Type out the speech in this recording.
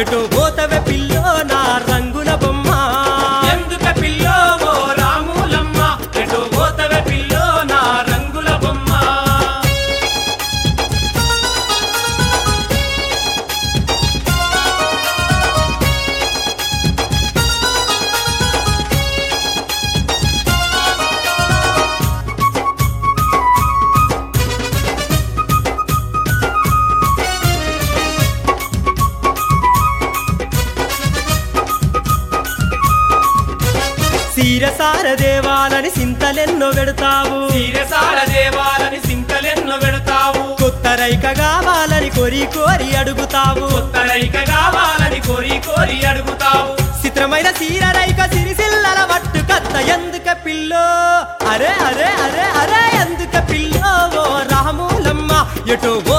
ఎటు పోతవే పిల్లో నా రంగుల బొమ్మ ఎందుక పిల్లో ఓ రాములమ్మ ఎటు పోతవే పిల్లో నా రంగుల బొమ్మ సీరసార దేవాలని సింతలెన్నో పెడతావు తీరసాల దేవాలని సింకలెన్నో పెడతావు కొత్త రైక కావాలని కోరి కోరి అడుగుతావు కొత్త రైక కావాలని కోరి కోరి అడుగుతావు చిత్రమైన సీర రైక సిరిసిల్లల మట్టు కత్త ఎందుక పిల్లో అరే అరే అరే అరే ఎందుక పిల్లో ఓ రాములమ్మ ఎటు